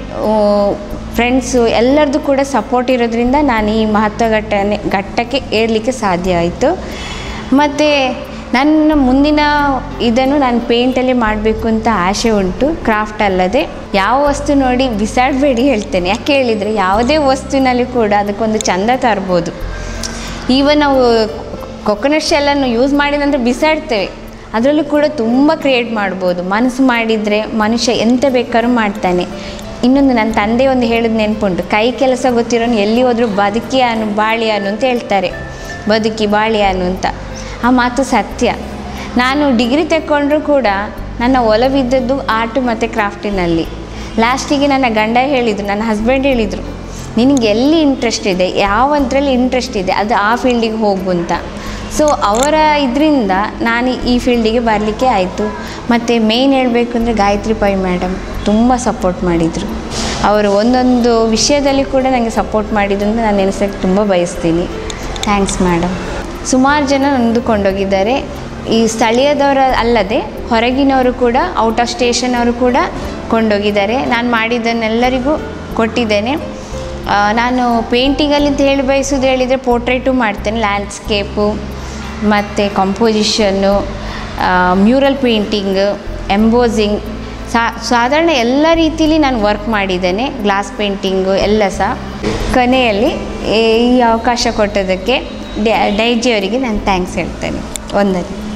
ಫ್ರೆಂಡ್ಸು ಎಲ್ಲರದ್ದು ಕೂಡ ಸಪೋರ್ಟ್ ಇರೋದ್ರಿಂದ ನಾನು ಈ ಮಹತ್ವ ಘಟ್ಟನೆ ಘಟ್ಟಕ್ಕೆ ಏರಲಿಕ್ಕೆ ಸಾಧ್ಯ ಆಯಿತು ಮತ್ತು ನನ್ನ ಮುಂದಿನ ಇದನ್ನು ನಾನು ಪೇಂಟಲ್ಲಿ ಮಾಡಬೇಕು ಅಂತ ಆಸೆ ಉಂಟು ಕ್ರಾಫ್ಟ್ ಅಲ್ಲದೆ ಯಾವ ವಸ್ತು ನೋಡಿ ಬಿಸಾಡಬೇಡಿ ಹೇಳ್ತೇನೆ ಯಾಕೆ ಹೇಳಿದರೆ ಯಾವುದೇ ವಸ್ತುವಿನಲ್ಲಿ ಕೂಡ ಅದಕ್ಕೊಂದು ಚಂದ ತರ್ಬೋದು ಈವನ್ ನಾವು ಕೊಕೊನಟ್ ಶೆಲ್ಲನ್ನು ಯೂಸ್ ಮಾಡಿದಂದ್ರೆ ಬಿಸಾಡ್ತೇವೆ ಅದರಲ್ಲೂ ಕೂಡ ತುಂಬ ಕ್ರಿಯೇಟ್ ಮಾಡ್ಬೋದು ಮನಸ್ಸು ಮಾಡಿದರೆ ಮನುಷ್ಯ ಎಂತ ಬೇಕಾದ್ರೂ ಮಾಡ್ತಾನೆ ಇನ್ನೊಂದು ನನ್ನ ತಂದೆ ಒಂದು ಹೇಳಿದ ನೆನಪುಂಟು ಕೈ ಕೆಲಸ ಗೊತ್ತಿರೋನು ಎಲ್ಲಿ ಹೋದರೂ ಬದುಕಿ ಅನು ಬಾಳಿ ಅನು ಅಂತ ಹೇಳ್ತಾರೆ ಬದುಕಿ ಬಾಳಿ ಅನು ಅಂತ ಆ ಮಾತು ಸತ್ಯ ನಾನು ಡಿಗ್ರಿ ತೆಕ್ಕೊಂಡ್ರೂ ಕೂಡ ನನ್ನ ಒಲವಿದ್ದದ್ದು ಆರ್ಟ್ ಮತ್ತು ಕ್ರಾಫ್ಟಿನಲ್ಲಿ ಲಾಸ್ಟಿಗೆ ನನ್ನ ಗಂಡ ಹೇಳಿದರು ನನ್ನ ಹಸ್ಬೆಂಡ್ ಹೇಳಿದರು ನಿನಗೆ ಎಲ್ಲಿ ಇಂಟ್ರೆಸ್ಟ್ ಇದೆ ಯಾವಂದ್ರಲ್ಲಿ ಇಂಟ್ರೆಸ್ಟ್ ಇದೆ ಅದು ಆ ಫೀಲ್ಡಿಗೆ ಹೋಗು ಅಂತ ಸೊ ಅವರ ಇದರಿಂದ ನಾನು ಈ ಫೀಲ್ಡಿಗೆ ಬರಲಿಕ್ಕೆ ಆಯಿತು ಮತ್ತು ಮೇಯ್ನ್ ಹೇಳಬೇಕು ಅಂದರೆ ಗಾಯತ್ರಿ ಪೈ ಮೇಡಮ್ ತುಂಬ ಸಪೋರ್ಟ್ ಮಾಡಿದರು ಅವರು ಒಂದೊಂದು ವಿಷಯದಲ್ಲಿ ಕೂಡ ನನಗೆ ಸಪೋರ್ಟ್ ಮಾಡಿದ್ರಿಂದ ನಾನು ನೆನೆಸೋಕ್ಕೆ ತುಂಬ ಬಯಸ್ತೀನಿ ಥ್ಯಾಂಕ್ಸ್ ಮೇಡಮ್ ಸುಮಾರು ಜನ ನೊಂದುಕೊಂಡೋಗಿದ್ದಾರೆ ಈ ಸ್ಥಳೀಯದವರ ಅಲ್ಲದೆ ಹೊರಗಿನವರು ಕೂಡ ಔಟ್ ಆಫ್ ಸ್ಟೇಷನ್ ಅವರು ಕೂಡ ಕೊಂಡೋಗಿದ್ದಾರೆ ನಾನು ಮಾಡಿದ್ದನ್ನೆಲ್ಲರಿಗೂ ಕೊಟ್ಟಿದ್ದೇನೆ ಆ, ನಾನು ಪೇಂಟಿಂಗಲ್ಲಿ ಅಂತ ಹೇಳಿ ಬಯಸೋದು ಹೇಳಿದರೆ ಪೋರ್ಟ್ರೇಟು ಮಾಡ್ತೇನೆ ಲ್ಯಾಂಡ್ಸ್ಕೇಪು ಮತ್ತು ಕಂಪೋಸಿಷನ್ನು ಮ್ಯೂರಲ್ ಪೇಂಟಿಂಗ್ ಎಂಬೋಸಿಂಗ್ ಸಾ ಸಾಧಾರಣ ಎಲ್ಲ ರೀತಿಯಲ್ಲಿ ನಾನು ವರ್ಕ್ ಮಾಡಿದ್ದೇನೆ ಗ್ಲಾಸ್ ಪೇಂಟಿಂಗು ಎಲ್ಲ ಸಹ ಕೊನೆಯಲ್ಲಿ ಈ ಅವಕಾಶ ಕೊಟ್ಟದಕ್ಕೆ ಡೈಜಿಯವರಿಗೆ ನಾನು ಥ್ಯಾಂಕ್ಸ್ ಹೇಳ್ತೇನೆ ಒಂದನೇ